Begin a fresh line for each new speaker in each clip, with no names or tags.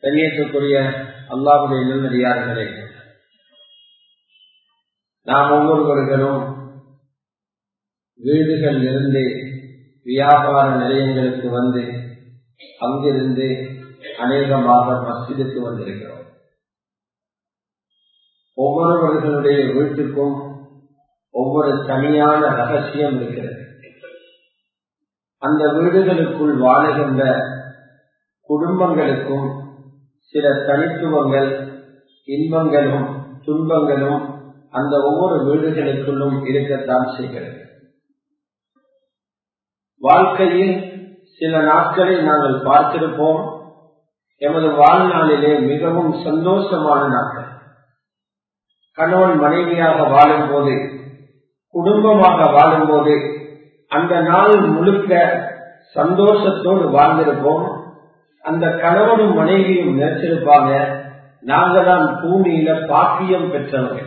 கண்ணியத்துக்குரிய அல்லாஹுடைய நல்லடியார்களே நாம் ஒவ்வொருவர்களும் வீடுகள் இருந்து வியாபார நிலையங்களுக்கு வந்து அங்கிருந்து அநேகமாக மஸ்ஜிதுக்கு வந்திருக்கிறோம் ஒவ்வொருவர்களுடைய வீட்டுக்கும் ஒவ்வொரு தனியான ரகசியம் இருக்கிறது அந்த வீடுகளுக்குள் வாழுகின்ற குடும்பங்களுக்கும் சில தனித்துவங்கள் இன்பங்களும் துன்பங்களும் அந்த ஒவ்வொரு வீடுகளுக்குள்ளும் இருக்கத்தான் செய்கிறது வாழ்க்கையில் சில நாட்களை நாங்கள் பார்த்திருப்போம் எமது வாழ்நாளிலே மிகவும் சந்தோஷமான நாட்கள் கணவன் மனைவியாக வாழும் போது குடும்பமாக வாழும் போது அந்த நாள் முழுக்க சந்தோஷத்தோடு வாழ்ந்திருப்போம் அந்த கணவனும் மனைவியும் நினைச்சிருப்பாங்க நாங்க தான் பூமியில பாக்கியம் பெற்றவர்கள்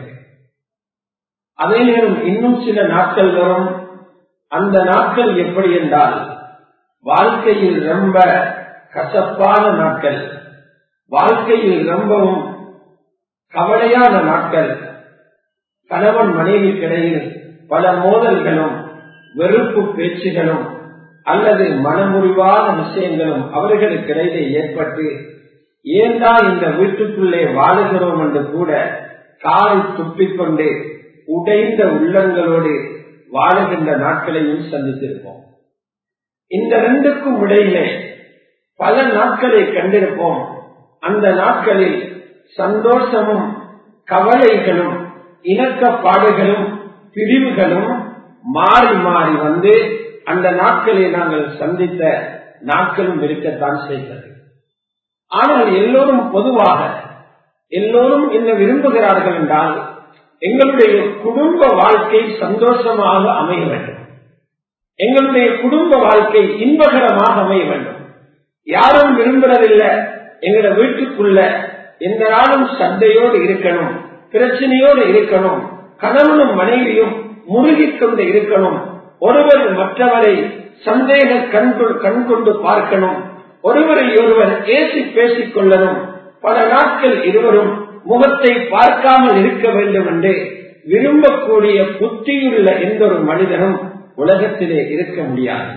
அதே நேரம் இன்னும் சில நாட்கள் வரும் அந்த நாட்கள் எப்படி என்றால் வாழ்க்கையில் ரொம்ப கசப்பான நாட்கள் வாழ்க்கையில் ரொம்பவும் கவலையான நாட்கள் கணவன் மனைவிக்கிடையில் பல மோதல்களும் வெறுப்பு பேச்சுகளும் அல்லது மனமுறிவான விஷயங்களும் அவர்களுக்கிடையே ஏற்பட்டு ஏந்தா இந்த வீட்டுக்குள்ளே வாழுகிறோம் என்று கூட கால் துப்பிக்கொண்டு உடைந்த உள்ளங்களோடு வாழுகின்ற நாட்களையும் சந்தித்திருப்போம் இந்த ரெண்டுக்கும் இடையிலே பல நாட்களை கண்டிருப்போம் அந்த நாட்களில் சந்தோஷமும் கவலைகளும் இணக்கப்பாடுகளும் பிரிவுகளும் மாறி மாறி வந்து அந்த நாட்களை நாங்கள் சந்தித்த நாட்களும் இருக்கத்தான் செய்கிறது ஆனால் எல்லோரும் பொதுவாக எல்லோரும் என்ன விரும்புகிறார்கள் என்றால் எங்களுடைய குடும்ப வாழ்க்கை சந்தோஷமாக அமைய வேண்டும் எங்களுடைய குடும்ப வாழ்க்கை இன்பகரமாக அமைய வேண்டும் யாரும் விரும்புறதில்லை எங்களோட வீட்டுக்குள்ள எந்த நாளும் சண்டையோடு இருக்கணும் பிரச்சனையோடு இருக்கணும் கணவனும் மனைவியும் முருகிக் கொண்டு இருக்கணும் ஒருவர் மற்றவரை சந்தேக கண்கொள் கண் கொண்டு பார்க்கணும் ஒருவரை ஒருவர் ஏசி பேசிக் கொள்ளணும் பல நாட்கள் இருவரும் முகத்தை பார்க்காமல் இருக்க வேண்டும் என்று விரும்பக்கூடிய புத்தியுள்ள எந்த ஒரு மனிதனும் உலகத்திலே இருக்க முடியாது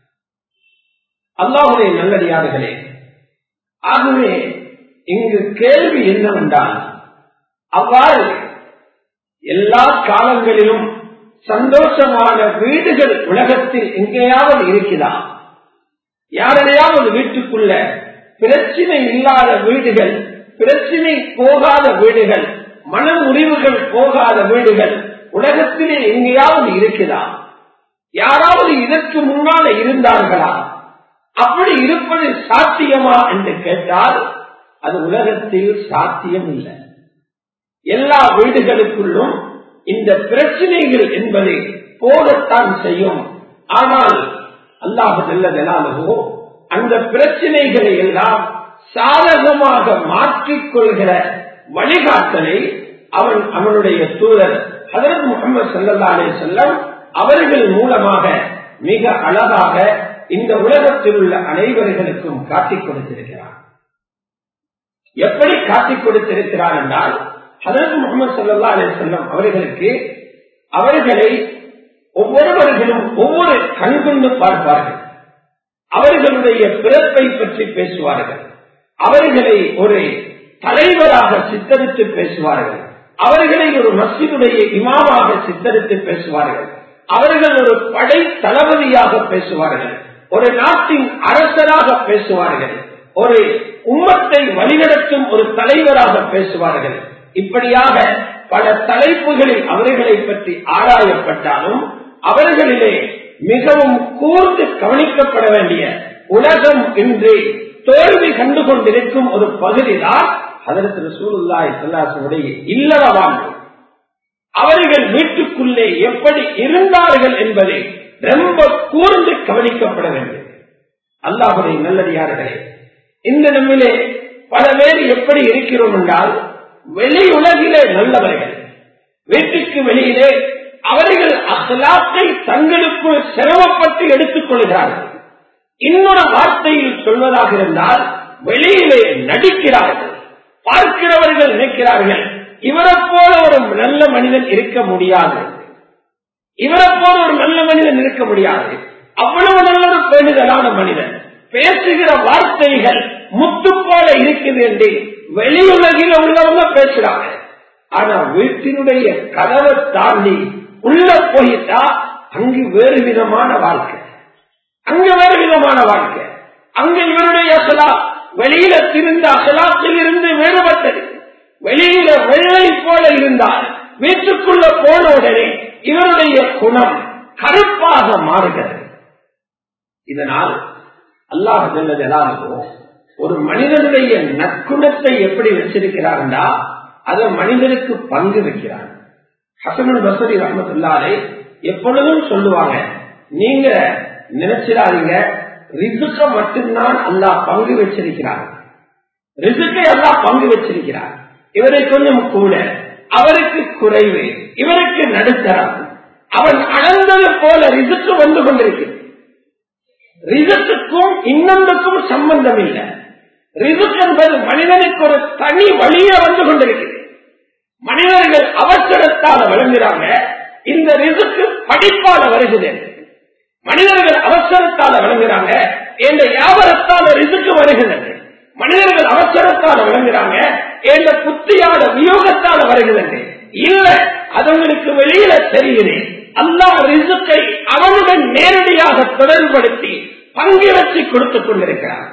அல்லாஹுடைய நல்லடியார்களே ஆகவே இங்கு கேள்வி என்னவென்றால் அவ்வாறு எல்லா காலங்களிலும் சந்தோஷமான வீடுகள் உலகத்தில் எங்கேயாவது இருக்கிறதா யாரையாவது வீட்டுக்குள்ள பிரச்சனை இல்லாத வீடுகள் பிரச்சனை போகாத வீடுகள் மன முறிவுகள் போகாத வீடுகள் உலகத்திலே எங்கேயாவது இருக்குதா யாராவது இதற்கு முன்னால இருந்தார்களா அப்படி இருப்பது சாத்தியமா என்று கேட்டால் அது உலகத்தில் சாத்தியம் இல்லை எல்லா வீடுகளுக்குள்ளும் இந்த பிரச்சனைகள் என்பது போகத்தான் செய்யும் ஆனால் அல்லாஹ் செல்லதனாலவோ அந்த பிரச்சனைகளை எல்லாம் சாதகமாக மாற்றிக்கொள்கிற வழிகாட்டலை அவன் அவனுடைய தூதர் ஹதரத் முகமது சல்லல்லாலே செல்லம் அவர்கள் மூலமாக மிக அழகாக இந்த உலகத்தில் உள்ள அனைவர்களுக்கும் காட்டிக் கொடுத்திருக்கிறார் எப்படி காட்டிக் கொடுத்திருக்கிறார் என்றால் ஹதரத் முகமது சல்லா அலி செல்லம் அவர்களுக்கு அவர்களை ஒவ்வொருவர்களும் ஒவ்வொரு கண்கொண்டு பார்ப்பார்கள் அவர்களுடைய பிறப்பை பற்றி பேசுவார்கள் அவர்களை ஒரு தலைவராக சித்தரித்து பேசுவார்கள் அவர்களை ஒரு மசிதுடைய இமாமாக சித்தரித்து பேசுவார்கள் அவர்கள் ஒரு படை தளபதியாக பேசுவார்கள் ஒரு நாட்டின் அரசராக பேசுவார்கள் ஒரு உம்மத்தை வழிநடத்தும் ஒரு தலைவராக பேசுவார்கள் இப்படியாக பல தலைப்புகளில் அவர்களை பற்றி ஆராயப்பட்டாலும் அவர்களிலே மிகவும் கூர்ந்து கவனிக்கப்பட வேண்டிய உலகம் இன்று தோல்வி கண்டு கொண்டிருக்கும் ஒரு பகுதிதான் அதற்கு சூழ்நிலை சொல்லாசனுடைய இல்லற வாழ்வு அவர்கள் வீட்டுக்குள்ளே எப்படி இருந்தார்கள் என்பதை ரொம்ப கூர்ந்து கவனிக்கப்பட வேண்டும் அல்லாஹுடைய நல்லடியார்களே இந்த நம்மிலே பல பேர் எப்படி இருக்கிறோம் என்றால் வெளி உலகிலே நல்லவர்கள் வீட்டுக்கு வெளியிலே அவர்கள் அசலாத்தை தங்களுக்குள் சிரமப்பட்டு எடுத்துக் கொள்கிறார்கள் இன்னொரு வார்த்தையில் சொல்வதாக இருந்தால் வெளியிலே நடிக்கிறார்கள் பார்க்கிறவர்கள் நினைக்கிறார்கள் இவரை போல ஒரு நல்ல மனிதன் இருக்க முடியாது இவரை போல ஒரு நல்ல மனிதன் இருக்க முடியாது அவ்வளவு நல்ல ஒரு பெண்களான மனிதன் பேசுகிற வார்த்தைகள் முத்து போல இருக்குது என்று வெளியுலகில் உள்ளவங்க பேசுறாங்க ஆனா வீட்டினுடைய கதவை தாண்டி உள்ள போயிட்டா அங்கு வேறு விதமான வாழ்க்கை அங்க வேறு விதமான வாழ்க்கை அங்க இவருடைய அசலா வெளியில திருந்த அசலாத்தில் இருந்து வேறுபட்டது வெளியில வெள்ளை போல இருந்தால் வீட்டுக்குள்ள போன உடனே இவருடைய குணம் கருப்பாக மாறுகிறது இதனால் அல்லாஹ் ஜல்லதோ ஒரு மனிதனுடைய நற்குணத்தை எப்படி வச்சிருக்கிறார்டா அதை மனிதனுக்கு பங்கு வைக்கிறார் ஹசனுல் பசரி ரஹமத்துல்லாரை எப்பொழுதும் சொல்லுவாங்க நீங்க நினைச்சிடாதீங்க ரிசுக்க மட்டும்தான் அல்லாஹ் பங்கு வச்சிருக்கிறார் ரிசுக்கை அல்லாஹ் பங்கு வச்சிருக்கிறார் இவரை கொஞ்சம் கூட அவருக்கு குறைவு இவருக்கு நடுத்தரம் அவன் அளந்தது போல ரிசுக்கு வந்து கொண்டிருக்கிறது ரிசுக்கும் இன்னொன்றுக்கும் சம்பந்தம் இல்லை ரிசுக் என்பது மனிதனுக்கு ஒரு தனி வழிய வந்து கொண்டிருக்கிறது மனிதர்கள் அவசரத்தால் விளங்குறாங்க இந்த ரிசுக்கு படிப்பால வருகிறது மனிதர்கள் அவசரத்தால விளங்குறாங்க என்ற வியாபாரத்தால ரிசுக்கு வருகிறது மனிதர்கள் அவசரத்தால விளங்குறாங்க என்ற புத்தியால வியோகத்தால வருகிறது இல்ல அதுங்களுக்கு வெளியில தெரியுது அல்லா ரிசுக்கை அவனுடன் நேரடியாக தொடர்படுத்தி பங்கு வச்சு கொடுத்துக் கொண்டிருக்கிறார்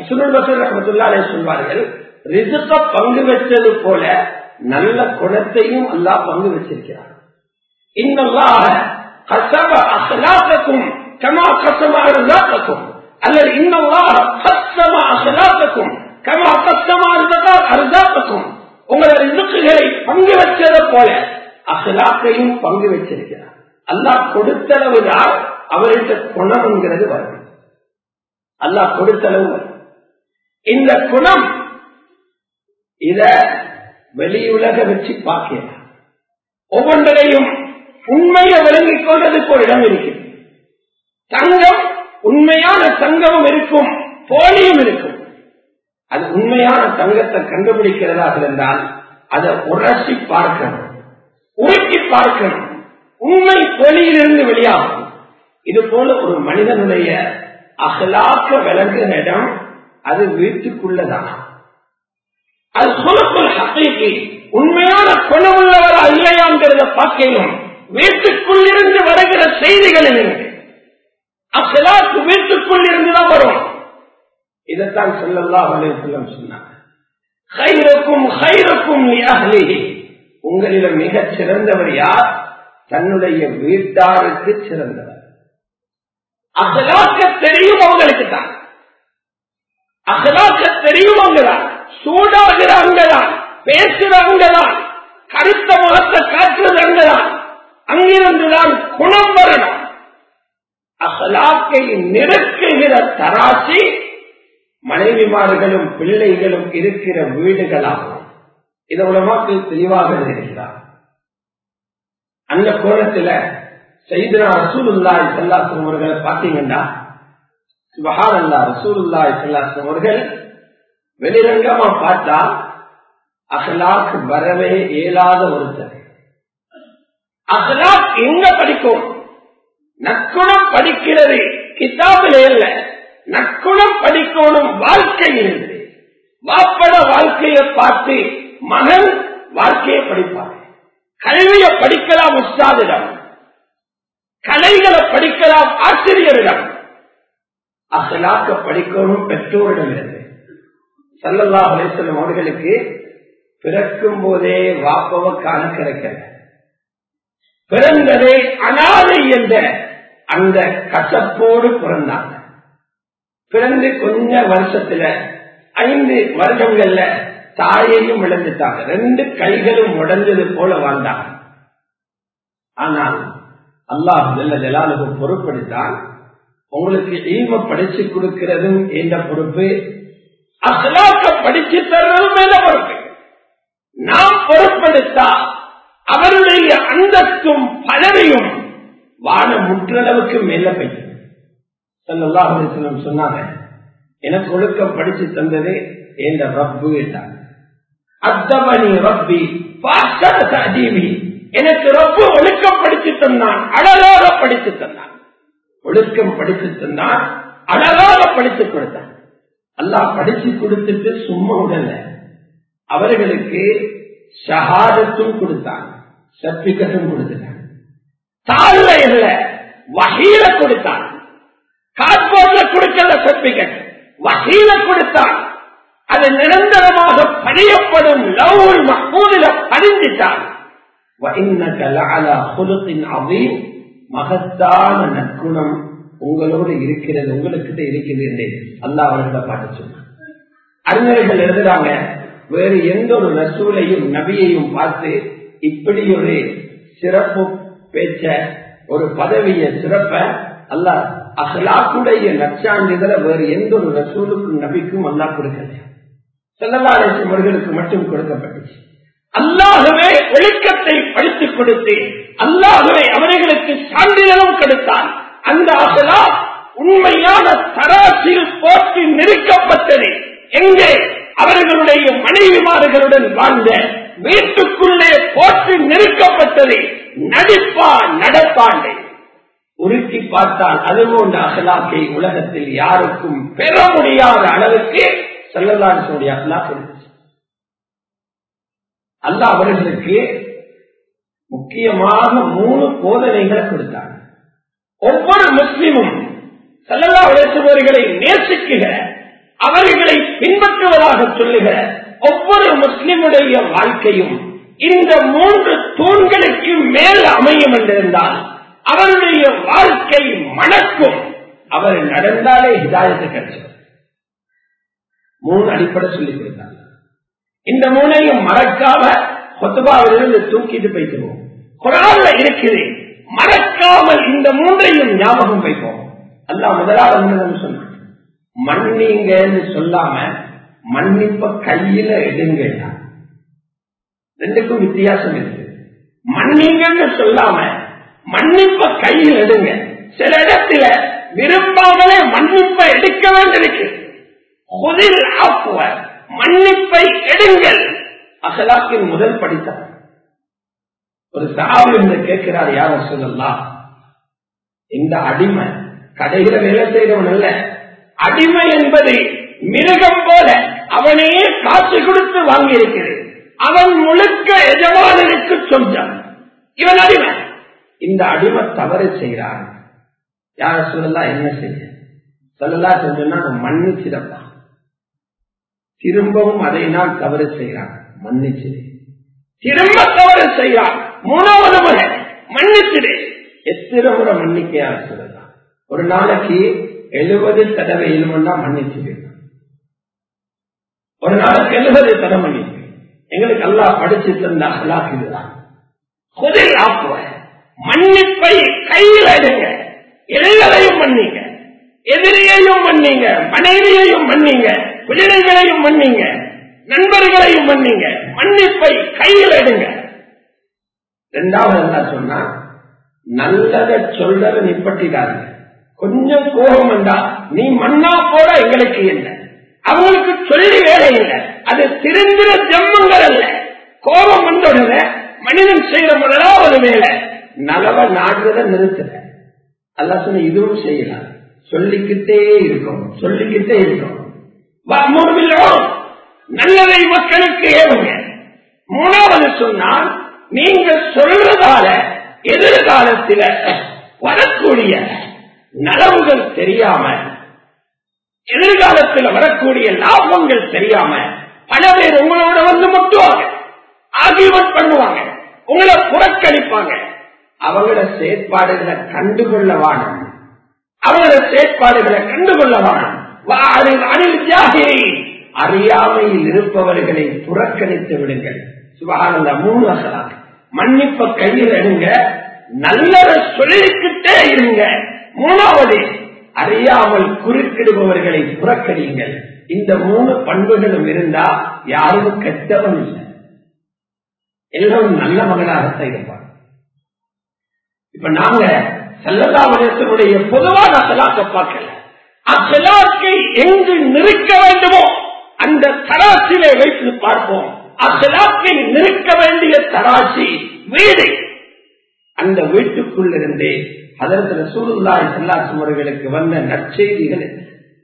சொல்வார்கள் ரிசுக்க பங்கு வச்சது போல நல்ல குணத்தையும் அல்லா பங்கு வச்சிருக்கிறார் இன்னல்லாக கசவ அசலாத்தக்கும் கமா கசமா இருந்தாக்கும் அல்லது இன்னல்லாக கசம அசலாத்தக்கும் கமா கசமா இருந்ததா அருதாத்தக்கும் உங்களோட ரிசுக்குகளை பங்கு வச்சதை போல அசலாக்கையும் பங்கு வச்சிருக்கிறார் அல்லாஹ் கொடுத்தளவுதான் அவர்கிட்ட குணம்ங்கிறது வரும் அல்லாஹ் கொடுத்தளவு வரும் இந்த குணம் இத வெளியுலக வச்சு பார்க்கலாம் ஒவ்வொன்றையும் உண்மையை விளங்கிக் கொள்றதுக்கு ஒரு இடம் இருக்கிறது தங்கம் உண்மையான தங்கமும் இருக்கும் போலியும் இருக்கும் அது உண்மையான தங்கத்தை கண்டுபிடிக்கிறதாக இருந்தால் அதை உரசி பார்க்கணும் உருக்கி பார்க்கணும் உண்மை பொலியிலிருந்து வெளியாகும் இது போல ஒரு மனிதனுடைய அகலாக்க விளங்குகிற இடம் அது வீட்டுக்குள்ளதான் அது சொலக்குள் ஹசைக்கு உண்மையான குணமுள்ளவரா இல்லையாங்கிறத பார்க்கணும் வீட்டுக்குள் இருந்து வருகிற செய்திகளில் இருந்து அசலாக்கு வீட்டுக்குள் இருந்துதான் வரும் இதைத்தான் சொல்லல்லா வலையம் சொன்னாங்க ஹைரக்கும் ஹைரக்கும் அஹ்லிஹி உங்களிடம் மிகச் சிறந்தவர் யார் தன்னுடைய வீட்டாருக்கு சிறந்தவர் அகலாக்க தெரியும் அவங்களுக்கு தான் அகலாக்க தெரியும் அவங்கதான் சூடாகிற அங்கதான் பேசுற அங்கதான் கருத்த முகத்தை காட்டுறது அங்கதான் அங்கிருந்துதான் குணம் வரணும் அகலாக்கை நிறுக்குகிற தராசி மனைவிமார்களும் பிள்ளைகளும் இருக்கிற வீடுகளாகும் இதை உலமாக்கு தெளிவாக இருக்கிறார் அந்த கோணத்துல செய்தனா ரசூலுல்லாய் செல்லாசம் அவர்களை பார்த்தீங்கன்னா சுபஹானல்லா ரசூலுல்லாய் செல்லாசம் அவர்கள் வெளிரங்கமா பார்த்தா அகலாக் வரவே இயலாத ஒருத்தர் அகலாக் எங்க படிக்கும் நற்குணம் படிக்கிறது கிதாபில் இல்ல நற்குணம் படிக்கணும் வாழ்க்கையில் வாப்பட வாழ்க்கையை பார்த்து மகன் வாழ்க்கையை படிப்பார் கல்வியை படிக்கலாம் உஸ்தாதிடம் கலைகளை படிக்கலாம் ஆசிரியரிடம் அசலாக்க படிக்கணும் பெற்றோரிடம் இருந்து சல்லல்லா அலிஸ்லம் அவர்களுக்கு பிறக்கும் போதே வாப்பவ காண கிடைக்கல பிறந்ததே அனாதை என்ற அந்த கசப்போடு பிறந்தாங்க பிறந்து கொஞ்ச வருஷத்துல ஐந்து வருடங்கள்ல தாயையும் இழந்துட்டாங்க ரெண்டு கைகளும் உடஞ்சது போல வாழ்ந்தாங்க ஆனால் அல்லாஹ் ஜல்ல ஜலாலுக்கு பொறுப்படுத்தான் உங்களுக்கு ஈம படிச்சு கொடுக்கிறதும் என்ற பொறுப்பு அசலாக்க படிச்சு தர்றதும் மேல பொறுப்பு நாம் பொறுப்படுத்தா அவருடைய அந்தஸ்தும் பதவியும் வான முற்றளவுக்கு மேல போயிட்டு சொன்னாங்க எனக்கு ஒழுக்கம் படிச்சு தந்தது என்ற ரப்பு என்றார் அத்தபனி ரப்பி அஜீவி எனக்கு ரொம்ப ஒழுக்கம் படித்து தந்தான் அழகாக படித்து தந்தான் ஒழுக்கம் படித்து தந்தான் அழகாக படித்து கொடுத்தான் அல்லாஹ் படிச்சு கொடுத்துட்டு சும்மா உடல அவர்களுக்கு ஷஹாதத்தும் கொடுத்தான் சர்டிபிகேட்டும் கொடுத்துட்டான் தாழ்ல இல்ல வகையில கொடுத்தான் கார்போர்ட்ல கொடுக்கல சர்டிபிகேட் வகையில கொடுத்தான் அது நிரந்தரமாக பதியப்படும் லவ்வுல் மஹூதில பதிஞ்சிட்டான் மகத்தான நற்குணம் உங்களோடு இருக்கிறது உங்களுக்கிட்ட இருக்கிறது என்று அல்லா அவர்களை பாட்டு சொன்னார் அறிஞர்கள் எழுதுறாங்க வேறு எந்த ஒரு ரசூலையும் நபியையும் பார்த்து இப்படி ஒரு சிறப்பு பேச்ச ஒரு பதவிய சிறப்ப அல்ல அகலாக்குடைய நற்சான்றிதழ வேறு எந்த ஒரு ரசூலுக்கும் நபிக்கும் அல்லா கொடுக்கல செல்லலாலேசம் அவர்களுக்கு மட்டும் கொடுக்கப்பட்டுச்சு அல்லாகவே ஒழுக்கத்தை படித்துக் கொடுத்து அல்லாகவே அவர்களுக்கு சான்றிதழும் கொடுத்தான் அந்த அகலா உண்மையான தராசில் போற்றி நிறுக்கப்பட்டது எங்கே அவர்களுடைய மனைவிமார்களுடன் வாழ்ந்த வீட்டுக்குள்ளே போற்றி நிறுக்கப்பட்டது நடிப்பா நடப்பாண்டே உருக்கி பார்த்தால் அது போன்ற அகலாக்கை உலகத்தில் யாருக்கும் பெற முடியாத அளவுக்கு செல்லலான் சொல்லி அகலா இருந்துச்சு அல்ல அவர்களுக்கு முக்கியமாக மூணு போதனைகளை கொடுத்தாங்க ஒவ்வொரு முஸ்லிமும் செல்லல்லா உழைத்தவர்களை நேசிக்குகிற அவர்களை பின்பற்றுவதாக சொல்லுகிற ஒவ்வொரு முஸ்லிமுடைய வாழ்க்கையும் இந்த மூன்று தூண்களுக்கு மேல் அமையும் என்றிருந்தால் அவருடைய வாழ்க்கை மணக்கும் அவர் நடந்தாலே ஹிதாயத்தை கிடைச்சது மூணு அடிப்படை சொல்லிக் கொடுத்தாங்க இந்த மூணையும் மறக்காம கொத்துபாவிலிருந்து தூக்கிட்டு போய்க்கிறோம் குரான்ல இருக்குது மறக்காமல் இந்த மூன்றையும் ஞாபகம் வைப்போம் அல்ல முதலாவது சொன்ன மன்னிங்கன்னு சொல்லாம மன்னிப்ப கையில எடுங்க ரெண்டுக்கும் வித்தியாசம் இருக்கு மன்னிங்கன்னு சொல்லாம மன்னிப்ப கையில் எடுங்க சில இடத்துல விரும்பாமலே மன்னிப்பை எடுக்க வேண்டியிருக்கு முதல் ஆக்குவர் மன்னிப்பை எடுங்கள் அகலாக்கின் முதல் படித்தார் ஒரு சாவு என்று கேட்கிறார் யார சொல்லலாம் இந்த அடிமை கடையில வேலை செய்தவன் அல்ல அடிமை என்பது மிருகம் போல அவனையே காசு கொடுத்து வாங்கி இருக்கிறது அவன் முழுக்க எஜமானனுக்கு சொந்தம் இவன் அடிமை இந்த அடிமை தவறு செய்கிறான் யார சொல்லலாம் என்ன செய்ய சொல்லலாம் செஞ்சோம்னா மன்னிச்சிடப்பா திரும்பவும் அதை நான் தவறு செய்கிறான் மன்னிச்சிடு திரும்ப தவறு செய்கிறான் மூணாவது முறை மன்னிச்சிடு எத்தனை முறை மன்னிக்கையா சொல்லலாம் ஒரு நாளைக்கு எழுபது தடவை எழுமன்னா மன்னிச்சிடு ஒரு நாளைக்கு எழுபது தடவை மன்னிப்பு எங்களுக்கு அல்லா படிச்சு தந்த அகலாக்கு இதுதான் குதில் ஆக்குவ மன்னிப்பை கையில் எடுங்க எல்லைகளையும் மன்னிங்க எதிரியையும் மன்னிங்க மனைவியையும் மன்னிங்க பிள்ளைகளையும் மன்னிங்க நண்பர்களையும் மன்னிங்க மன்னிப்பை கையில் எடுங்க இரண்டாவது என்ன சொன்னா நல்லத சொல்றத நிப்பட்டிடாங்க கொஞ்சம் கோபம் வந்தா நீ மண்ணா போட எங்களுக்கு என்ன அவங்களுக்கு சொல்லி வேலை இல்லை அது திருந்திர ஜம்மங்கள் அல்ல கோபம் வந்தவுடனே மனிதன் செய்யற முதலாவது வேலை நலவ நாடுறத நிறுத்துற அல்ல சொன்ன இதுவும் செய்யலாம் சொல்லிக்கிட்டே இருக்கும் சொல்லிக்கிட்டே இருக்கும் நல்லதை மக்களுக்கு ஏவுங்க மூணாவது சொன்னால் நீங்க சொல்றதால எதிர்காலத்தில் வரக்கூடிய நலவுகள் தெரியாம எதிர்காலத்தில் வரக்கூடிய லாபங்கள் தெரியாம பல பேர் உங்களோட வந்து முட்டுவாங்க ஆகியவன் பண்ணுவாங்க உங்களை புறக்கணிப்பாங்க அவங்களோட செயற்பாடுகளை கண்டுகொள்ள வாணும் அவங்களோட செயற்பாடுகளை கண்டுகொள்ள வாணும் அணில் தியாகியை அறியாமையில் இருப்பவர்களை புறக்கணித்து விடுங்கள் சுபானந்த மூணு அசலாம் மன்னிப்ப கையில் எடுங்க நல்லத சொல்லிக்கிட்டே இருங்க மூணாவது அறியாமல் குறுக்கிடுபவர்களை புறக்கணியுங்கள் இந்த மூணு பண்புகளும் இருந்தா யாரும் கெட்டவன் இல்லை எல்லோரும் நல்ல மகனாகத்தான் இருப்பார் இப்ப நாங்க செல்லதாவதத்தினுடைய பொதுவான அசலாக்க பார்க்கல அசலாக்கை எங்கு நிறுக்க வேண்டுமோ அந்த தராசிலே வைத்து பார்ப்போம் அசலாக்கை நிறுக்க வேண்டிய தராசி வீடு அந்த வீட்டுக்குள் இருந்தே அதற்கு ரசூலுல்லாஹி ஸல்லல்லாஹு அவர்களுக்கு வந்த நற்செய்திகள் என்ன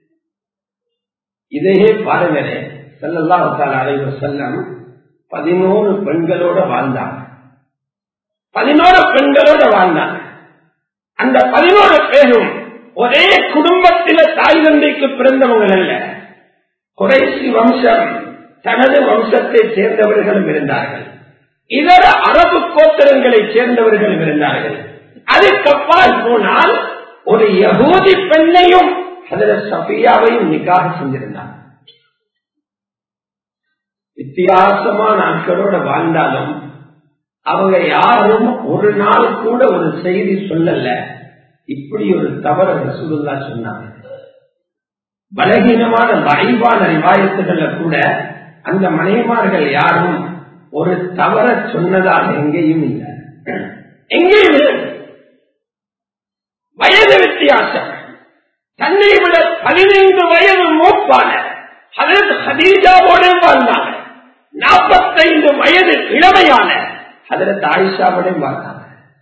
இதையே பாருங்களே ஸல்லல்லாஹு தஆலா அலைஹி வஸல்லம் 11 பெண்களோட வாழ்ந்தாங்க 11 பெண்களோட வாழ்ந்தாங்க அந்த 11 பேரும் ஒரே குடும்பத்தில தாய் தந்தைக்கு பிறந்தவங்க அல்ல குறைசி வம்சம் தனது வம்சத்தை சேர்ந்தவர்களும் இருந்தார்கள் இதர அரபு கோத்திரங்களைச் சேர்ந்தவர்களும் இருந்தார்கள் அதுக்கப்பால் போனால் ஒரு யகூதி பெண்ணையும் அதில் சபியாவையும் நிக்காக செஞ்சிருந்தார் வித்தியாசமான நாட்களோட வாழ்ந்தாலும் அவங்க யாரும் ஒரு நாள் கூட ஒரு செய்தி சொல்லல இப்படி ஒரு தவறு ரசூலுல்லா சொன்னாங்க பலகீனமான வாய்வான ரிவாயத்துகள்ல கூட அந்த மனைவிமார்கள் யாரும் ஒரு தவற சொன்னதாக எங்கேயும் இல்லை எங்கேயும் இல்லை வயது வித்தியாசம் தன்னை விட பதினைந்து வயது மூப்பான அதற்கு ஹதீஜாவோட வாழ்ந்தாங்க நாற்பத்தைந்து வயது இளமையான அதற்கு ஆயிஷாவோட வாழ்ந்தாங்க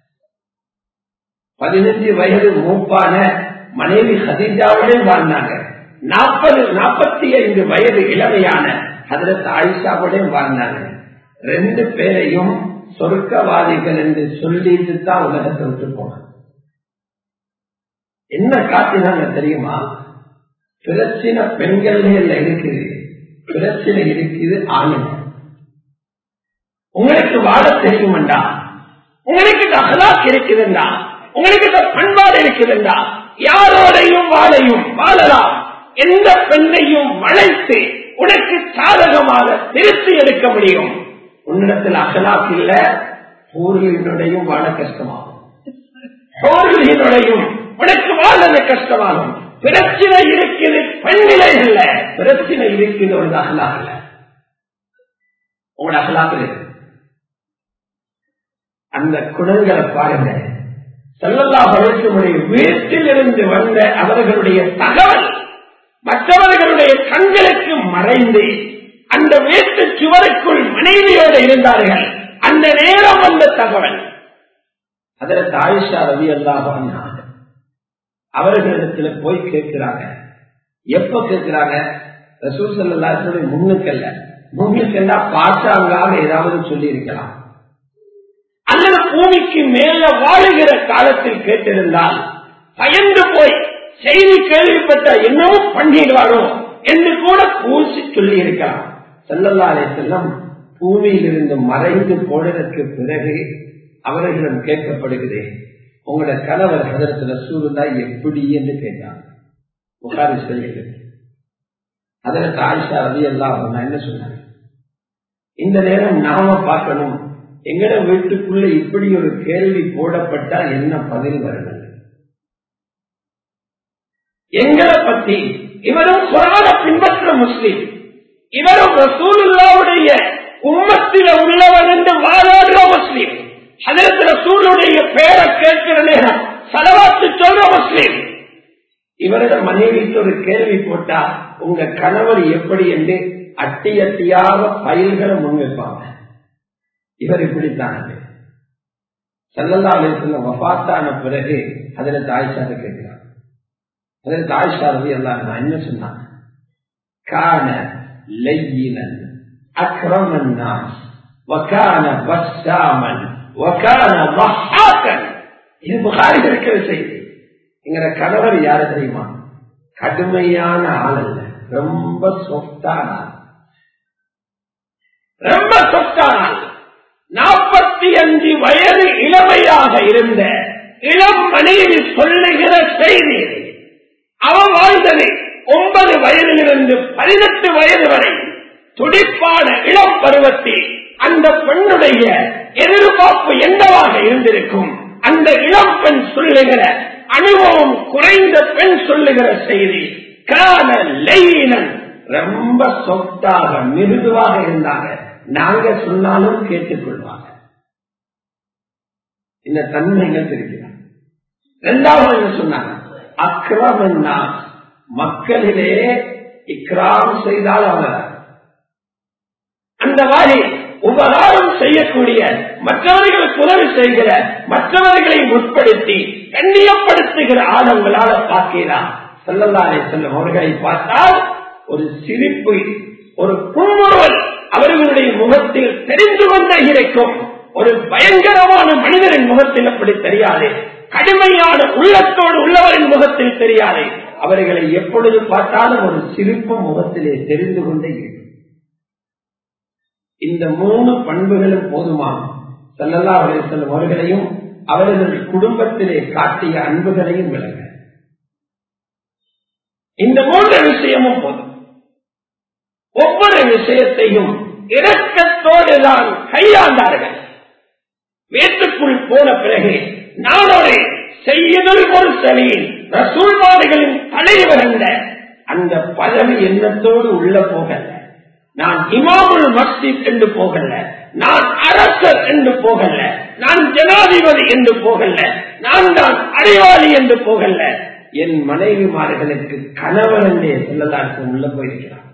பதினஞ்சு வயது மூப்பான மனைவி ஹதீஜாவோட வாழ்ந்தாங்க நாற்பது நாற்பத்தி ஐந்து வயது இளமையான அதற்கு ஆயிஷாவோட வாழ்ந்தாங்க ரெண்டு பேரையும் சொர்க்கவாதிகள் என்று சொல்லிட்டு தான் உலகத்தை விட்டு போனாங்க என்ன காட்டினாங்க தெரியுமா பிரச்சனை பெண்கள்ல இருக்குது பிரச்சனை இருக்குது ஆணுங்க உங்களுக்கு வாழ தெரியுமெண்டா உங்களுக்கு அகலாக் இருக்குதுண்டா உங்களுக்கு பண்பாடு இருக்குதுண்டா யாரோடையும் வாழையும் வாழலாம் எந்த பெண்ணையும் வளைத்து உனக்கு சாதகமாக திருத்தி எடுக்க முடியும் உன்னிடத்தில் அகலாக் இல்ல பூர்வீனுடையும் வாழ கஷ்டமாகும் பூர்வீனுடையும் உனக்கு வாழ்றது கஷ்டமாகும் பிரச்சனை இருக்குது பெண்ணிலை இல்ல பிரச்சனை இருக்குது ஒரு அகலாக இல்ல உங்களோட அகலாக இருக்கு அந்த குணங்களை பாருங்க செல்லல்லா பழக்கமுடைய வீட்டில் இருந்து வந்த அவர்களுடைய தகவல் மற்றவர்களுடைய கண்களுக்கு மறைந்து அந்த வீட்டு சுவருக்குள் மனைவியோடு இருந்தார்கள் அந்த நேரம் வந்த தகவல் அதற்கு ஆயிஷா ரவி அல்லாஹ் அவர்களிடத்துல போய் கேட்கிறாங்க எப்ப கேட்கிறாங்க ரசூல் சல்லாத்துடைய முன்னுக்கல்ல முன்னுக்கல்ல பாட்டாங்காக ஏதாவது சொல்லி இருக்கலாம் அல்லது பூமிக்கு மேல வாழுகிற காலத்தில் கேட்டிருந்தால் பயந்து போய் செய்தி கேள்விப்பட்ட என்னவும் பண்ணிடுவாரோ என்று கூட பூசி சொல்லி இருக்கலாம் செல்லல்லாலே செல்லம் பூமியில் இருந்து மறைந்து போனதற்கு பிறகு அவர்களிடம் கேட்கப்படுகிறேன் உங்களோட கணவர் அதற்கு ரசூலுல்லா எப்படி என்று கேட்டாங்க புகாரி சொல்லிடு அதற்கு ஆயிஷா ரவி எல்லாம் என்ன சொன்னாங்க இந்த நேரம் நாம பார்க்கணும் எங்கட வீட்டுக்குள்ள இப்படி ஒரு கேள்வி போடப்பட்டா என்ன பதில் வருது எங்களை பத்தி இவரும் குரான பின்பற்ற முஸ்லீம் இவரும் ரசூலுல்லாவுடைய உம்மத்தில உள்ளவன் என்று வாதாடுற முஸ்லீம் அதற்கு ரசூலுடைய பேரை கேட்கிற நேரம் செலவாத்து சொல்ற முஸ்லீம் இவரோட மனைவிக்கு ஒரு கேள்வி போட்டா உங்க கணவர் எப்படி என்று அட்டி அட்டியாக பயில்களை முன்வைப்பாங்க இவர் இப்படித்தான் செல்லல்லாவுல வபாத்தான பிறகு அதுல தாய்ஷாத கேட்கிறார் அதில் தாய்ஷா ரவி எல்லாம் நான் என்ன சொன்னாங்க கான லெய்யினன் அக்ரமன் நாஸ் வக்கான பஸ்ஸாமன் வக்கான மஹாக்கன் இது புகாரி இருக்கிற செய்தி எங்கிற கணவர் யாரு தெரியுமா கடுமையான ஆள் அல்ல ரொம்ப சொத்தான ஆள் ரொம்ப சொத்தான ஆள் நாற்பத்தி அஞ்சு வயது இளமையாக இருந்த இளம் மனைவி சொல்லுகிற செய்தி அவன் வாழ்ந்தது ஒன்பது வயதிலிருந்து பதினெட்டு வயது வரை துடிப்பான இளம் பருவத்தில் அந்த பெண்ணுடைய எதிர்பார்ப்பு என்னவாக இருந்திருக்கும் அந்த இளம் பெண் சொல்லுகிற அனுபவம் குறைந்த பெண் சொல்லுகிற செய்தி கால லெயினன் ரொம்ப சொத்தாக மிருதுவாக இருந்தாங்க நாங்க சொன்னாலும் கேட்டுக்கொள்வாங்க இந்த தன்மைகள் தெரிகிறார் இரண்டாவது என்ன சொன்னாங்க அக்ரமன்னா மக்களிலே இக்ராம் செய்தால் அவர் அந்த மாதிரி உபகாரம் செய்யக்கூடிய மற்றவர்களுக்கு உதவி செய்கிற மற்றவர்களை முற்படுத்தி கண்ணியப்படுத்துகிற ஆடங்களால பார்க்கிறார் செல்லல்லாரை செல்லும் அவர்களை பார்த்தால் ஒரு சிரிப்பு ஒரு புன்முறுவல் அவர்களுடைய முகத்தில் தெரிந்து கொண்டே இருக்கும் ஒரு பயங்கரமான மனிதரின் முகத்தில் அப்படி தெரியாது கடுமையான உள்ளத்தோடு உள்ளவரின் முகத்தில் தெரியாது அவர்களை எப்பொழுது பார்த்தாலும் ஒரு சிரிப்பு முகத்திலே தெரிந்து கொண்டே இருக்கும் இந்த மூணு பண்புகளும் போதுமா செல்லல்லா அவர்கள் செல்லும் அவர்களையும் அவர்கள் குடும்பத்திலே காட்டிய அன்புகளையும் விளங்க இந்த மூன்று விஷயமும் போதும் ஒவ்வொரு விஷயத்தையும் இரக்கத்தோடு தான் கையாண்டார்கள் வீட்டுக்குள் போன பிறகு நான் ஒரு செய்யுதல் ஒரு சலியில் ரசூல்மார்களின் தலைவர் என்ற அந்த பதவி எண்ணத்தோடு உள்ள போகல நான் இமாமுல் மஸ்ஜித் என்று போகல நான் அரசர் என்று போகல நான் ஜனாதிபதி என்று போகல நான் தான் அறிவாளி என்று போகல என் மனைவிமார்களுக்கு கணவன் என்றே சொல்லலாருக்கு உள்ள போயிருக்கிறார்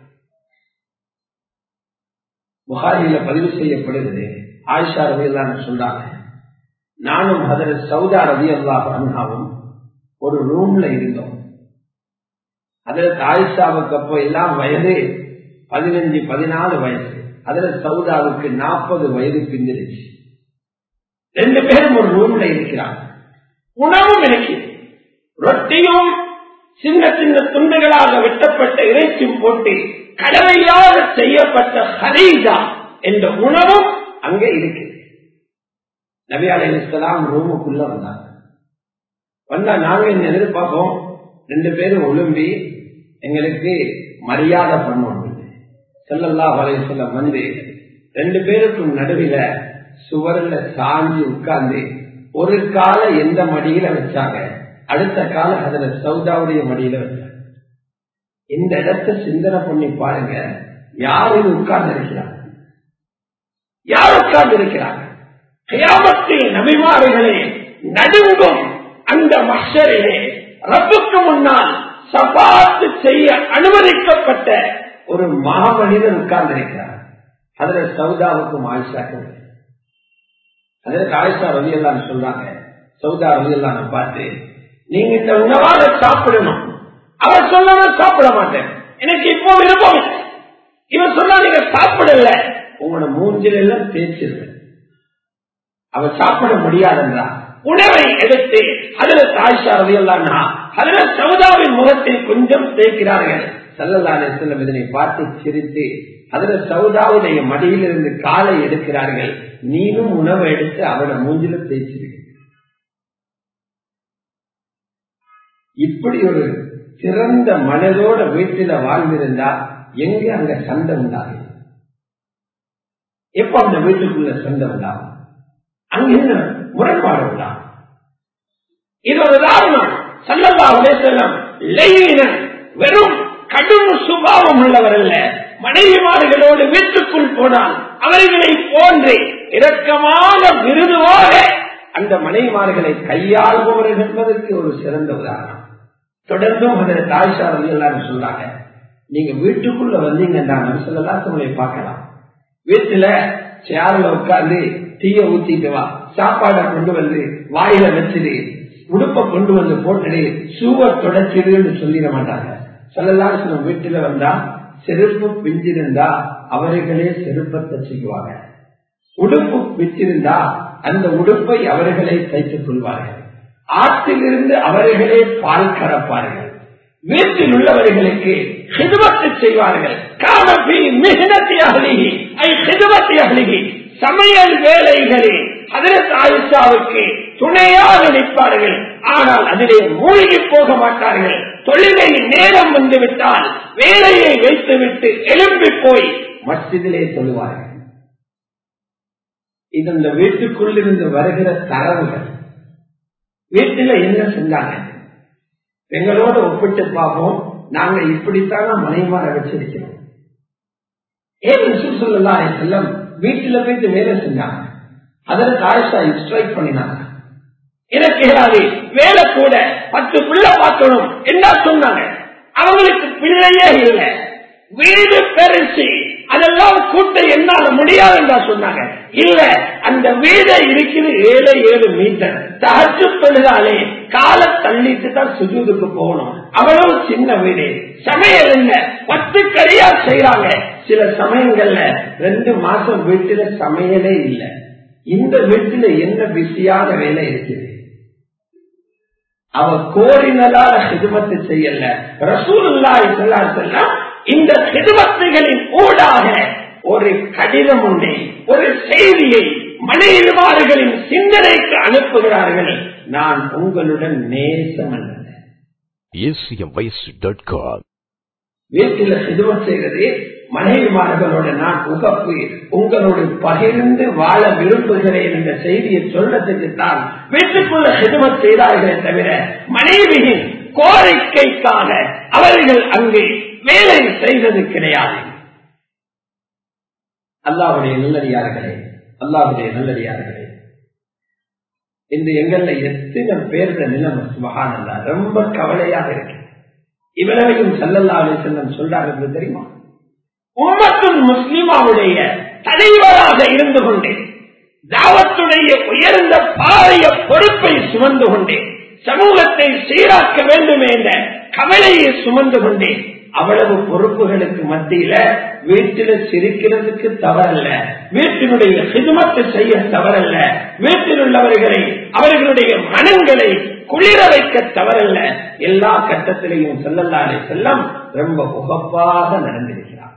புகாரியில பதிவு செய்யப்படுகிறது ஆயிஷா ரவியல்லான்னு சொல்றாங்க நானும் அதில் சவுதா ரவி அல்லாஹ் அண்ணாவும் ஒரு ரூம்ல இருந்தோம் அதில் ஆயிஷாவுக்கு அப்போ எல்லாம் வயது பதினஞ்சு பதினாலு வயசு அதுல சவுதாவுக்கு நாற்பது வயது பிந்திருச்சு ரெண்டு பேரும் ஒரு ரூம்ல இருக்கிறாங்க உணவும் இருக்குது ரொட்டியும் சின்ன சின்ன துண்டுகளாக வெட்டப்பட்ட இறைச்சியும் போட்டு கடமையாக செய்யப்பட்ட ஹரீஜா என்ற உணவும் அங்கே இருக்குது நபி அலையாம் ரூமுக்குள்ள வந்தாங்க வந்தா நாங்க என்ன எதிர்பார்ப்போம் ரெண்டு பேரும் ஒழும்பி எங்களுக்கு மரியாதை பண்ணுவோம் செல்லல்லா வலைய சொல்ல வந்து ரெண்டு பேருக்கும் நடுவில சுவரில் சாஞ்சி உட்கார்ந்து ஒரு கால எந்த மடியில வச்சாங்க அடுத்த கால அதுல சவுதாவுடைய மடியில வச்சாங்க இந்த இடத்தை சிந்தனை பண்ணி பாருங்க யார் இது உட்கார்ந்து இருக்கிறாங்க யார் உட்கார்ந்து இருக்கிறாங்க கயாமத்தில் நபிமாறுகளே நடுங்கும் அந்த மஷரிலே ரப்புக்கு முன்னால் சபாத்து செய்ய அனுமதிக்கப்பட்ட ஒரு மாமனிதன் உட்கார்ந்து இருக்கிறார் அதுல சவுதாவுக்கும் ஆயிஷாக்கும் அதற்கு ஆயிஷா ரவி எல்லாம் சொல்றாங்க சவுதா ரவி எல்லாம் பார்த்து நீங்க இந்த உணவாக சாப்பிடணும் அவர் சொன்ன சாப்பிட மாட்டேன் எனக்கு இப்போ விருப்பம் இவன் சொன்னா நீங்க சாப்பிடல உங்களோட மூஞ்சில எல்லாம் தேய்ச்சிருக்க அவர் சாப்பிட முடியாதுன்றா உணவை எடுத்து அதுல தாய்ஷா ரவி எல்லாம் அதுல சவுதாவின் முகத்தில் கொஞ்சம் தேய்க்கிறார்கள் சல்லல்லாலே செல்லம் இதனை பார்த்து சிரித்து அதுல சவுதாவுடைய மடியிலிருந்து காலை எடுக்கிறார்கள் நீனும் உணவு எடுத்து அவனை மூஞ்சில தேய்ச்சிருக்க இப்படி ஒரு சிறந்த மனதோட வீட்டில வாழ்ந்திருந்தா எங்க அங்க சண்டை உண்டாகும் எப்ப அந்த வீட்டுக்குள்ள சண்டை உண்டாகும் அங்க என்ன முரண்பாடு உண்டாகும் இது ஒரு உதாரணம் சல்லல்லா செல்லம் வெறும் கடும் சுபாவம் உள்ளவர் அல்ல மனைவிமார்களோடு வீட்டுக்குள் போனால் அவர்களை போன்று இரக்கமான விருதுவாக அந்த மனைவிமார்களை கையாள்பவர்கள் என்பதற்கு ஒரு சிறந்த உதாரணம் தொடர்ந்தும் அதில் தாய்சாரதி எல்லாரும் சொல்றாங்க நீங்க வீட்டுக்குள்ள வந்தீங்கன்னா சொல்லலாம் உங்களை பார்க்கலாம் வீட்டுல சேர்ல உட்கார்ந்து தீய ஊத்திட்டு வா சாப்பாடை கொண்டு வந்து வாயில வச்சுடு உடுப்ப கொண்டு வந்து போட்டுடு சூவ தொடச்சிடுன்னு சொல்லிட மாட்டாங்க சொல்லலாம் சில வீட்டுல வந்தா செருப்பு பிஞ்சிருந்தா அவர்களே செருப்பத்தை செய்வாங்க உடுப்பு பிச்சிருந்தா அந்த உடுப்பை அவர்களே தைத்துக் கொள்வார்கள் ஆற்றிலிருந்து அவர்களே பால் கறப்பார்கள் வீட்டில் உள்ளவர்களுக்கு சிதுவத்தை செய்வார்கள் காமபி மிகுனத்தை அகலிகி ஐ சிதுவத்தை அகலிகி சமையல் வேலைகளில் அதற்கு ஆயுஷாவுக்கு துணையாக நிற்பார்கள் ஆனால் அதிலே மூழ்கி போக மாட்டார்கள் தொழிலை நேரம் வந்துவிட்டால் வேலையை வைத்துவிட்டு எழும்பி போய் மசிதிலே சொல்லுவார்கள் இது இந்த வீட்டுக்குள்ளிருந்து வருகிற தரவுகள் வீட்டில என்ன செஞ்சாங்க எங்களோட ஒப்பிட்டு பார்ப்போம் நாங்க இப்படித்தான் மனைமாற வச்சிருக்கிறோம் ஏன் சொல்லலாம் செல்லம் வீட்டுல போயிட்டு வேலை செஞ்சாங்க அதற்கு ஆயிஷா ஸ்ட்ரைக் பண்ணினாங்க எனக்கு ஏதாவது வேலை கூட பத்து பிள்ளை பார்க்கணும் என்ன சொன்னாங்க அவங்களுக்கு பிள்ளையே இல்லை வீடு பெருசு அதெல்லாம் கூட்ட என்னால முடியாது என்றா சொன்னாங்க இல்ல அந்த வீடை இருக்குது ஏழு ஏழு மீட்டர் தகச்சு தொழுதாலே கால தள்ளிட்டு தான் சுஜூதுக்கு போகணும் அவ்வளவு சின்ன வீடு சமையல் இல்ல பத்து கரியா செய்யறாங்க சில சமயங்கள்ல ரெண்டு மாசம் வீட்டுல சமையலே இல்லை இந்த வீட்டுல என்ன பிஸியான வேலை இருக்குது அவ கோரினதால சிதுமத்து செய்யல ரசூலுல்லாஹி ஸல்லல்லாஹு அலைஹி வஸல்லம் இந்த சிதுமத்துகளின் ஊடாக ஒரு கடிதம் உண்டை ஒரு செய்தியை மனைவிமார்களின் சிந்தனைக்கு அனுப்புகிறார்கள் நான் உங்களுடன் நேசம் அல்ல
acmvoice.com
வீட்டில் சிதுமம் செய்வது மனைவிமார்களோட நான் உகப்பு உங்களோடு பகிர்ந்து வாழ விரும்புகிறேன் என்ற செய்தியை சொல்றதுக்கு தான் வீட்டுக்குள்ள சிதுமம் செய்தார்களே தவிர மனைவியின் கோரிக்கைக்காக அவர்கள் அங்கு வேலை செய்தது கிடையாது அல்லாவுடைய நல்லடியார்களே அல்லாவுடைய நல்லடியார்களே இந்த எங்கள்ல எத்தனை பேர்த நிலைமை சுபகானந்தா ரொம்ப கவலையாக இருக்கு இவரையும் செல்லல்லா செல்லம் சொல்றார்கள் தெரியுமா உம்மத்தும் முஸ்லிமாவுடைய தலைவராக இருந்து கொண்டேன் தாவத்துடைய உயர்ந்த பாரிய பொறுப்பை சுமந்து கொண்டேன் சமூகத்தை சீராக்க வேண்டும் என்ற கவலையை சுமந்து கொண்டேன் அவ்வளவு பொறுப்புகளுக்கு மத்தியில வீட்டில சிரிக்கிறதுக்கு தவறல்ல வீட்டினுடைய சிதுமத்தை செய்ய தவறல்ல வீட்டில் உள்ளவர்களை அவர்களுடைய மனங்களை குளிர வைக்க தவறல்ல எல்லா கட்டத்திலையும் செல்லல்லாலே செல்லம் ரொம்ப உகப்பாக நடந்திருக்கிறார்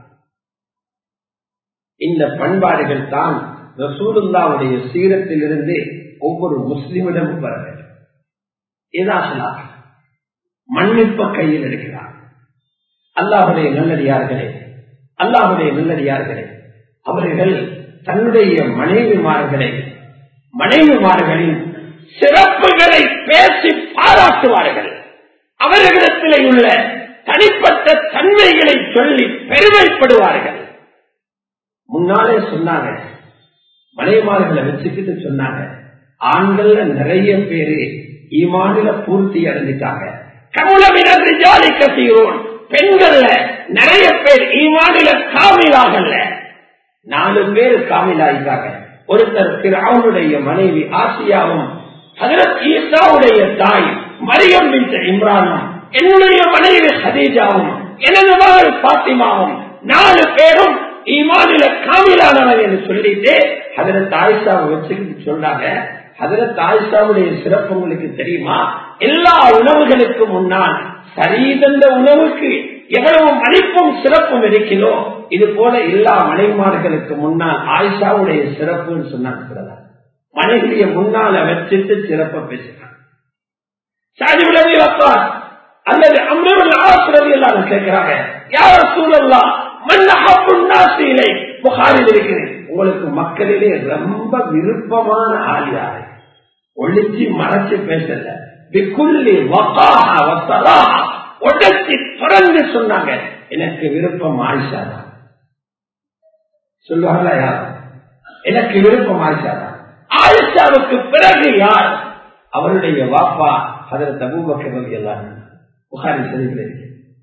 இந்த பண்பாடுகள் தான் ரசூலுல்லாவுடைய சீரத்திலிருந்து ஒவ்வொரு முஸ்லிமிடமும் வர வேண்டும் ஏதாசலாக மன்னிப்ப கையில் எடுக்கிறார் அல்லாஹுடைய நல்லடியார்களே அல்லாஹுடைய நல்லடியார்களே அவர்கள் தன்னுடைய மனைவிமார்களை மனைவிமார்களின் சிறப்புகளை பேசி பாராட்டுவார்கள் அவர்களிடத்திலே உள்ள தனிப்பட்ட தன்மைகளை சொல்லி பெருமைப்படுவார்கள் முன்னாலே சொன்னாங்க மனைவிமார்களை வச்சுக்கிட்டு சொன்னாங்க ஆண்கள்ல நிறைய பேரு ஈமானில பூர்த்தி அடைஞ்சிட்டாங்க கமுளவினர் ஜாலி கசிகிறோம் பெண்கள்ல நிறைய பேர் ஈமானில காமிலாகல்ல நாலு பேர் காமிலாயிட்டாங்க ஒருத்தர் திரு அவனுடைய மனைவி ஆசியாவும் ஹதரத் ஈசாவுடைய தாய் மரியம் பின் இம்ரானும் என்னுடைய மனைவி ஹதீஜாவும் எனது மகள் பாத்திமாவும் நாலு பேரும் ஈமானில காமிலானவன் என்று சொல்லிட்டு ஹதரத் ஆயிஷாவை வச்சுக்கிட்டு சொல்றாங்க ஹதரத் ஆயிஷாவுடைய சிறப்பு உங்களுக்கு தெரியுமா எல்லா உணவுகளுக்கு முன்னால் சரீதந்த உணவுக்கு எவ்வளவு மதிப்பும் சிறப்பும் இருக்கிறதோ இது போல எல்லா மனைமார்களுக்கு முன்னால் ஆயிஷாவுடைய சிறப்புன்னு சொன்னாங்க மனைவிய முன்னால வச்சுட்டு சிறப்ப பேசுறாங்க சாதிவிடவே வைப்பார் அல்லது அம்ரவர்கள் ஆசிரதி எல்லாரும் கேட்கிறாங்க யார சூழல்லா மன்னஹாசீலை புகாரில் இருக்கிறேன் உங்களுக்கு மக்களிலே ரொம்ப விருப்பமான ஆள் யாரு ஒழிச்சு மறைச்சு பேசல பிக்குள்ளி வக்காஹா வசராஹா உடச்சி தொடர்ந்து சொன்னாங்க எனக்கு விருப்பம் ஆயிஷா தான் சொல்லுவாங்களா யார் எனக்கு விருப்பம் ஆயிஷா தான் ஆயிஷாவுக்கு பிறகு யார் அவருடைய வாப்பா அதற்கு அபூபக்கர் எல்லாரும் புகாரி சரிவில்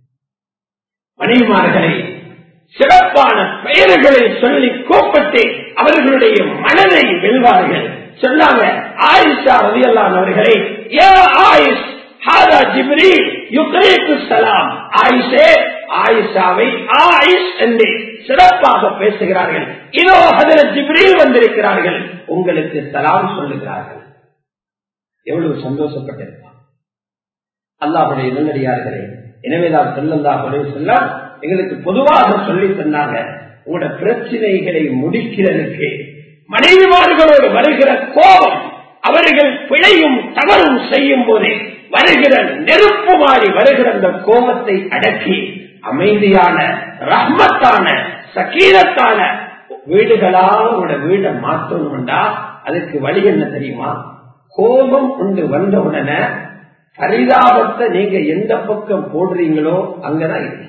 மனைவிமார்களை சிறப்பான பெயர்களை சொல்லி கூப்பிட்டு அவர்களுடைய மனதை வெல்வார்கள் சொன்னாங்க ஆயிஷா ரவியல்லான் அவர்களை ஏ ஆயிஷ் ஹாதா ஜிப்ரீல் யுக்ரேக்கு சலாம் ஆயிஷே ஆயிஷாவை ஆயிஷ் என்று சிறப்பாக பேசுகிறார்கள் இதோ அதில் ஜிப்ரீல் வந்திருக்கிறார்கள் உங்களுக்கு சலாம் சொல்லுகிறார்கள் எவ்வளவு சந்தோஷப்பட்டிருப்பார் அல்லாஹுடைய நல்லடியார்களே எனவேதான் செல்லல்லா சொல்ல எங்களுக்கு பொதுவாக சொல்லி தந்தாங்க உங்களோட பிரச்சனைகளை முடிக்கிறதுக்கு மனைவிமார்களோடு வருகிற கோபம் அவர்கள் பிழையும் தவறும் செய்யும் போதே வருகிற நெருப்பு மாறி வருகிற அந்த கோபத்தை அடக்கி அமைதியான ரஹ்மத்தான சக்கீரத்தான வீடுகளா உங்களோட வீடை மாற்றணும்டா அதுக்கு வழி என்ன தெரியுமா கோபம் கொண்டு வந்த உடனே பரிதாபத்தை நீங்க எந்த பக்கம் போடுறீங்களோ அங்கதான் இருக்கு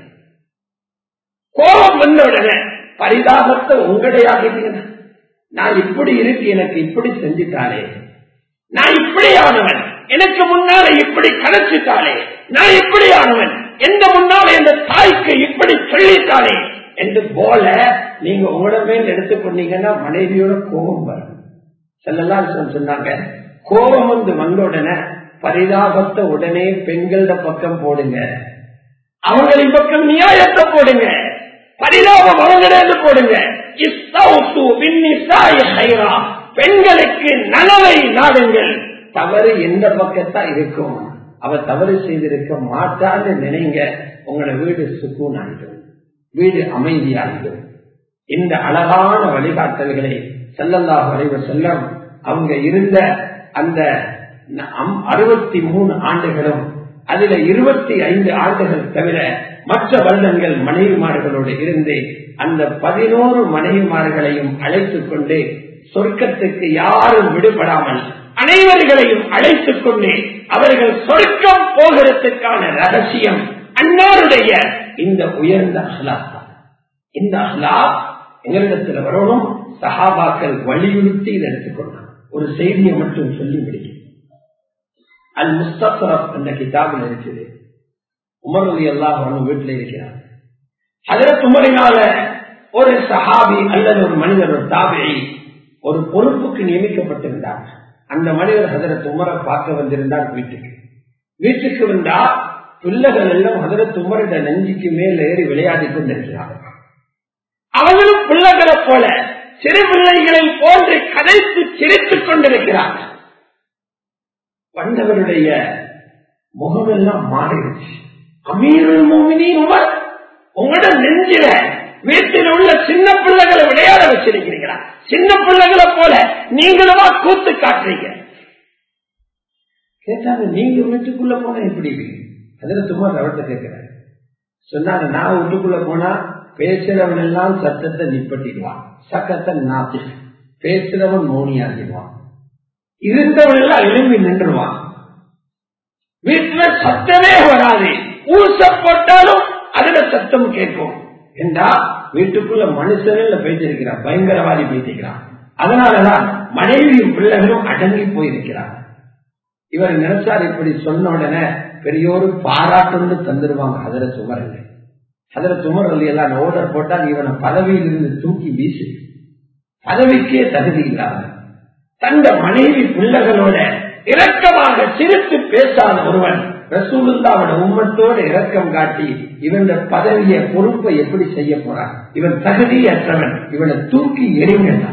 கோபம் வந்த உடனே பரிதாபத்தை உங்கடையாகிட்டீங்க நான் இப்படி இருக்கு எனக்கு இப்படி செஞ்சுட்டாலே நான் இப்படி ஆனவன் எனக்கு முன்னால இப்படி கலைச்சிட்டாலே நான் இப்படி ஆனவன் எந்த முன்னாலே அந்த தாய்க்கு இப்படி சொல்லித்தானே என்று போல நீங்க உங்களோட மேல் எடுத்துக்கொண்டீங்கன்னா மனைவியோட கோபம் வரும் செல்லலாம் சொன்னாங்க கோபம் வந்து வந்த உடனே பரிதாபத்தை உடனே பெண்களோட பக்கம் போடுங்க அவங்களின் பக்கம் நியாயத்தை போடுங்க பரிதாபம் அவங்களே போடுங்க இஸ்தௌத்து பின்னிசாய் ஹைரா. பெண்களுக்கு நலவை நாடுங்கள் தவறு எந்த பக்கத்தான் இருக்கும் அவ தவறு செய்திருக்க மாட்டான்னு நினைங்க உங்களோட வீடு சுக்கூன் ஆகிடும் வீடு அமைதியாகிடும் இந்த அழகான வழிகாட்டல்களை செல்லல்லா வரைவ செல்லம் அவங்க இருந்த அந்த அறுபத்தி மூணு ஆண்டுகளும் அதுல இருபத்தி ஐந்து ஆண்டுகள் தவிர மற்ற வருடங்கள் மனைவிமார்களோடு இருந்து அந்த பதினோரு மனைவிமார்களையும் அழைத்துக் கொண்டு சொர்க்கத்துக்கு யாரும் விடுபடாமல் அனைவர்களையும் அழைத்துக் கொண்டு அவர்கள் சொர்க்கம் போகிறதுக்கான ரகசியம் அன்னாருடைய இந்த உயர்ந்த அஹ்லாக் தான் இந்த அஹ்லாக் எங்களிடத்தில் வரணும் சஹாபாக்கள் வலியுறுத்தி இதை எடுத்துக்கொண்டாங்க ஒரு செய்தியை மட்டும் சொல்லி முடிக்கும் அல் முஸ்தரப் என்ற கிதாபில் இருக்குது உமர் அலி அல்லாஹ் வீட்டில் இருக்கிறார் அதற்கு உமரினால ஒரு சஹாபி அல்லது ஒரு மனிதர் ஒரு தாபியை ஒரு பொறுப்புக்கு நியமிக்கப்பட்டிருந்தார் அந்த மனிதர் ஹதரத் உமரை பார்க்க வந்திருந்தார் வீட்டுக்கு வீட்டுக்கு வந்தா பிள்ளைகள் எல்லாம் ஹதரத் உமரிட நெஞ்சுக்கு மேல் ஏறி விளையாடி கொண்டிருக்கிறார்கள் அவர்களும் பிள்ளைகளை போல சிறு பிள்ளைகளை போன்று கதைத்து சிரித்துக் கொண்டிருக்கிறார்கள் வந்தவருடைய முகமெல்லாம் மாறிடுச்சு அமீருல் மோமினி உமர் உங்களோட நெஞ்சில வீட்டில் உள்ள சின்ன பிள்ளைகளை விளையாட வச்சிருக்கிறீங்களா சின்ன பிள்ளைகளை போல நீங்களுமா கூத்து காட்டுறீங்க கேட்டாங்க நீங்க வீட்டுக்குள்ள போனா எப்படி அதுல சும்மா தவிர்த்து கேட்கிறேன் சொன்னாங்க நான் வீட்டுக்குள்ள போனா பேசுறவன் எல்லாம் சத்தத்தை நிப்பட்டிடுவான் சக்கத்தை நாத்தி பேசுறவன் மௌனியாகிடுவான் இருந்தவன் எல்லாம் எழும்பி நின்றுவான் வீட்டுல சத்தமே வராது ஊச போட்டாலும் அதுல சத்தம் கேட்கும் என்றா வீட்டுக்குள்ள மனுஷனில் பேசிருக்கிறான் பயங்கரவாதி பேசிக்கிறான் அதனாலதான் மனைவியும் பிள்ளைகளும் அடங்கி போயிருக்கிறார் இவர் நினைச்சார் இப்படி சொன்ன உடனே பெரியோரு பாராட்டு தந்துருவாங்க அதர சுமர் இல்லை அதர சுமர் எல்லாம் ஓடர் போட்டால் இவனை பதவியிலிருந்து தூக்கி வீசு பதவிக்கே தகுதி இல்லாத தந்த மனைவி பிள்ளைகளோட இரக்கமாக சிரித்து பேசாத ஒருவன் ரசூலுல்லாவோட உம்மத்தோட இரக்கம் காட்டி இவன் பதவிய பொறுப்பை எப்படி செய்ய போறான் இவன் தகுதியற்றவன் இவனை தூக்கி எறிங்கட்டான்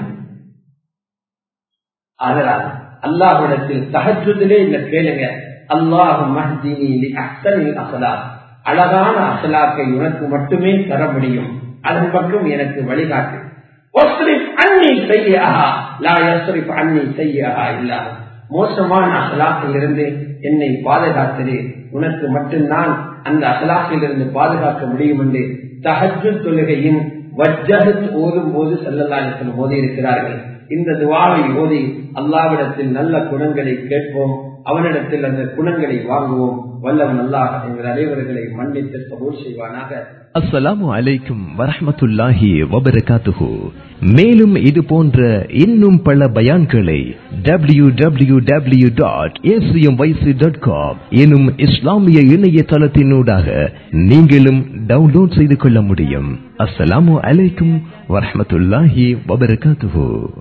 அதனால் அல்லாஹிடத்தில் தகச்சுதிலே இந்த கேளுங்க அல்லாஹு மஹ்தினி அஹ்சனில் அசலா அழகான அசலாக்கை உனக்கு மட்டுமே தர முடியும் அதன் பக்கம் எனக்கு வழிகாட்டு அன்னி செய்யா லா யஸ்ரிப் அன்னி செய்யா இல்லா மோசமான அசலாக்கில் இருந்து என்னை பாதுகாத்தது உனக்கு மட்டும்தான் அந்த அசலாக்கில் இருந்து பாதுகாக்க முடியும் என்று தஹஜு தொழுகையின் வஜ்ஜகத் ஓதும் போது செல்லல்லாடத்தில் மோதி இருக்கிறார்கள் இந்த துவாவை ஓதி அல்லாவிடத்தில் நல்ல குணங்களை கேட்போம் அவனிடத்தில் அந்த குணங்களை வாங்குவோம் வல்லவன் அல்லாஹ் எங்கள் அனைவர்களை மன்னித்து கபூர் செய்வானாக
அஸ்ஸலாமு அலைக்கும் வரஹ்மத்துல்லாஹி வபரகாத்துஹு மேலும் இது போன்ற இன்னும் பல பயான்களை W W W dot dot com எனும் இஸ்லாமிய இணையதளத்தினூடாக நீங்களும் டவுன்லோட் செய்து கொள்ள முடியும் அஸ்ஸலாமு அலைக்கும் வரஹ்மத்துல்லாஹி வபரகாத்துஹு